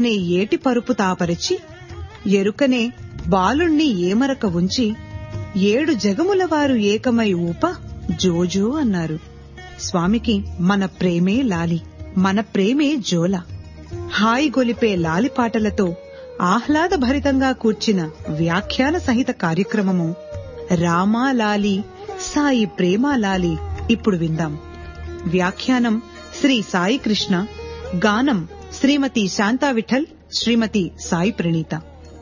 నే ఏటి పరుపు తాపరిచి ఎరుకనే బాలుణ్ణి ఏమరక ఉంచి ఏడు జగముల వారు ఏకమై ఊప జోజో అన్నారు స్వామికి మన ప్రేమే లాలి మన ప్రేమే జోల హాయి గొలిపే లాలిపాటలతో ఆహ్లాదభరితంగా కూర్చిన వ్యాఖ్యాన సహిత కార్యక్రమము రామా లాలి సాయి ప్రేమా లాలి ఇప్పుడు విందాం వ్యాఖ్యానం శ్రీ సాయి కృష్ణ గానం శ్రీమతి శాంతా విఠల్ శ్రీమతి సాయి ప్రణీత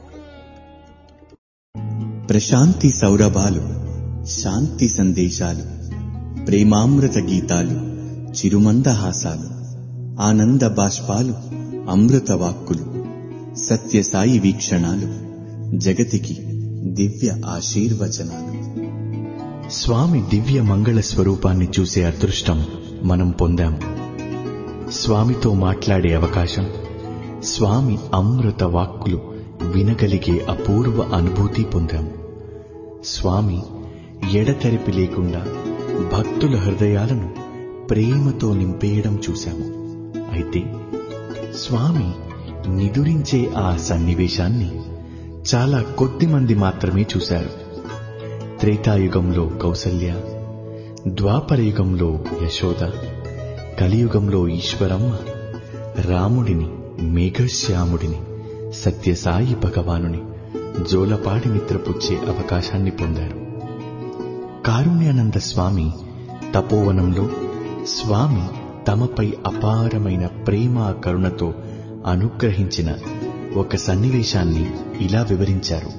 ప్రశాంతి సౌరభాలు శాంతి సందేశాలు ప్రేమామృత గీతాలు చిరుమందహాసాలు ఆనంద బాష్పాలు అమృత వాక్కులు సత్యసాయి వీక్షణాలు జగతికి దివ్య ఆశీర్వచనాలు స్వామి దివ్య మంగళ స్వరూపాన్ని చూసే అదృష్టం మనం పొందాం స్వామితో మాట్లాడే అవకాశం స్వామి అమృత వాక్కులు వినగలిగే అపూర్వ అనుభూతి పొందాం స్వామి ఎడతెరిపి లేకుండా భక్తుల హృదయాలను ప్రేమతో నింపేయడం చూశాము అయితే స్వామి నిదురించే ఆ సన్నివేశాన్ని చాలా కొద్ది మంది మాత్రమే చూశారు త్రేతాయుగంలో కౌసల్య ద్వాపరయుగంలో యశోద కలియుగంలో ఈశ్వరమ్మ రాముడిని మేఘశ్యాముడిని సత్యసాయి భగవానుని జోలపాడి నిద్రపుచ్చే అవకాశాన్ని పొందారు కారుణ్యానంద స్వామి తపోవనంలో స్వామి తమపై అపారమైన ప్రేమ కరుణతో అనుగ్రహించిన ఒక సన్నివేశాన్ని ఇలా వివరించారు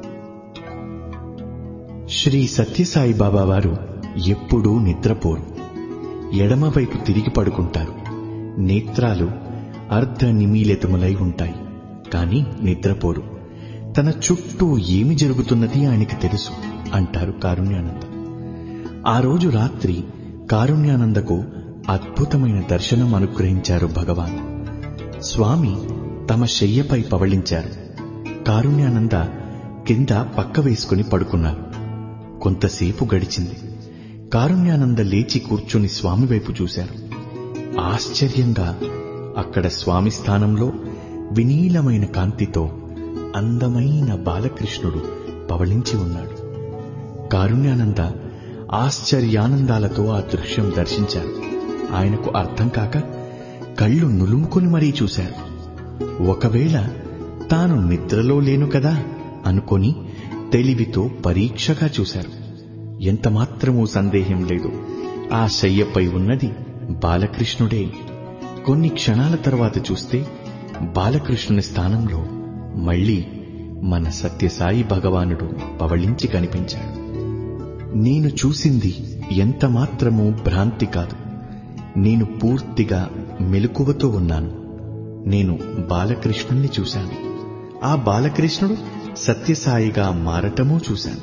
శ్రీ సత్యసాయి బాబా వారు ఎప్పుడూ నిద్రపోరు ఎడమవైపు తిరిగి పడుకుంటారు నేత్రాలు అర్ధ నిమీలితములై ఉంటాయి కాని నిద్రపోరు తన చుట్టూ ఏమి జరుగుతున్నది ఆయనకి తెలుసు అంటారు కారుణ్యానంద ఆ రోజు రాత్రి కారుణ్యానందకు అద్భుతమైన దర్శనం అనుగ్రహించారు భగవాన్ స్వామి తమ శయ్యపై పవళించారు కారుణ్యానంద కింద పక్క వేసుకుని పడుకున్నారు కొంతసేపు గడిచింది కారుణ్యానంద లేచి కూర్చుని స్వామి వైపు చూశారు ఆశ్చర్యంగా అక్కడ స్వామి స్థానంలో వినీలమైన కాంతితో అందమైన బాలకృష్ణుడు పవళించి ఉన్నాడు కారుణ్యానంద ఆశ్చర్యానందాలతో ఆ దృశ్యం దర్శించారు ఆయనకు అర్థం కాక కళ్ళు నులుముకొని మరీ చూశారు ఒకవేళ తాను నిద్రలో లేను కదా అనుకొని తెలివితో పరీక్షగా చూశారు ఎంతమాత్రమూ సందేహం లేదు ఆ శయ్యపై ఉన్నది బాలకృష్ణుడే కొన్ని క్షణాల తర్వాత చూస్తే బాలకృష్ణుని స్థానంలో మళ్ళీ మన సత్యసాయి భగవానుడు పవళించి కనిపించాడు నేను చూసింది ఎంత మాత్రమూ భ్రాంతి కాదు నేను పూర్తిగా మెలకువతో ఉన్నాను నేను బాలకృష్ణుణ్ణి చూశాను ఆ బాలకృష్ణుడు సత్యసాయిగా మారటమూ చూశాను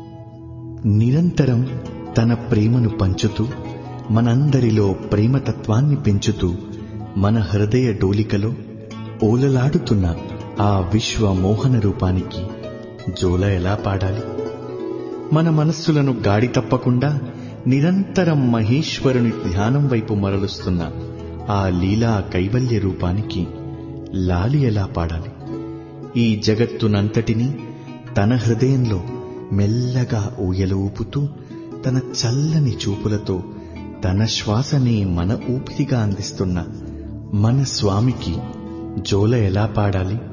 నిరంతరం తన ప్రేమను పంచుతూ మనందరిలో ప్రేమతత్వాన్ని పెంచుతూ మన హృదయ డోలికలో ఓలలాడుతున్న ఆ విశ్వ మోహన రూపానికి జోల ఎలా పాడాలి మన మనస్సులను గాడి తప్పకుండా నిరంతరం మహేశ్వరుని ధ్యానం వైపు మరలుస్తున్న ఆ లీలా కైవల్య రూపానికి లాలి ఎలా పాడాలి ఈ జగత్తునంతటినీ తన హృదయంలో మెల్లగా ఊయల ఊపుతూ తన చల్లని చూపులతో తన శ్వాసనే మన ఊపిరిగా అందిస్తున్న మన స్వామికి జోల ఎలా పాడాలి